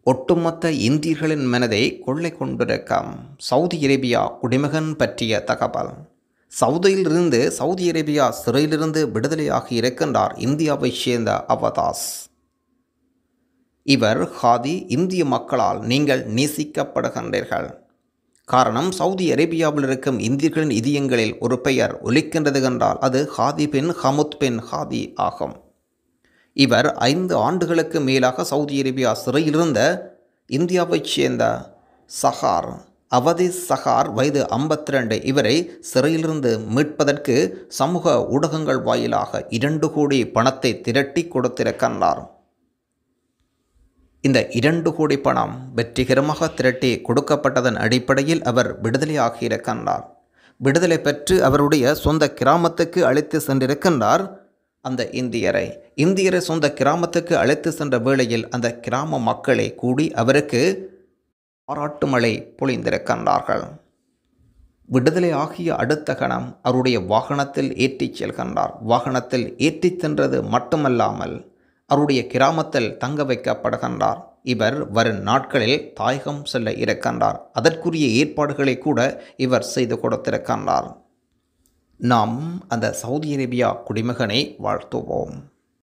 ஒட்டுமொத்த இந்தியர்களின் மனதை கொள்ளை கொண்டிருக்கும் சவுதி அரேபியா குடிமகன் பற்றிய தகவல் சவுதியிலிருந்து சவுதி அரேபியா சிறையிலிருந்து விடுதலையாகி இருக்கின்றார் இந்தியாவைச் சேர்ந்த அவதாஸ் இவர் ஹாதி இந்திய மக்களால் நீங்கள் நேசிக்கப்படுகின்றீர்கள் காரணம் சவுதி அரேபியாவில் இருக்கும் இந்தியர்களின் இதயங்களில் ஒரு பெயர் ஒலிக்கின்றது என்றால் அது ஹாதி பின் ஹமுத் பின் ஹாதி ஆகும் இவர் ஐந்து ஆண்டுகளுக்கு மேலாக சவுதி அரேபியா சிறையிலிருந்த இந்தியாவைச் சேர்ந்த சஹார் அவதி சஹார் வயது ஐம்பத்தி ரெண்டு இவரை சிறையிலிருந்து மீட்பதற்கு சமூக ஊடகங்கள் வாயிலாக இரண்டு கோடி பணத்தை திரட்டி கொடுத்திருக்கின்றார் இந்த இரண்டு கோடி பணம் வெற்றிகரமாக திரட்டி கொடுக்கப்பட்டதன் அடிப்படையில் அவர் விடுதலையாகி இருக்கின்றார் விடுதலை பெற்று அவருடைய சொந்த கிராமத்துக்கு அழைத்து சென்றிருக்கின்றார் அந்த இந்தியரை இந்தியரை சொந்த கிராமத்துக்கு அழைத்து சென்ற வேளையில் அந்த கிராம மக்களே கூடி அவருக்கு பாராட்டு மழை பொழிந்திருக்கின்றார்கள் விடுதலை ஆகிய அடுத்த கணம் அவருடைய வாகனத்தில் ஏற்றிச் செல்கின்றார் வாகனத்தில் ஏற்றிச் சென்றது மட்டுமல்லாமல் அவருடைய கிராமத்தில் தங்க வைக்கப்படுகின்றார் இவர் வரும் நாட்களில் தாயகம் செல்ல இருக்கின்றார் அதற்குரிய ஏற்பாடுகளை கூட இவர் செய்து கொடுத்திருக்கின்றார் நாம் அந்த சவுதி அரேபியா குடிமகனை வாழ்த்துவோம்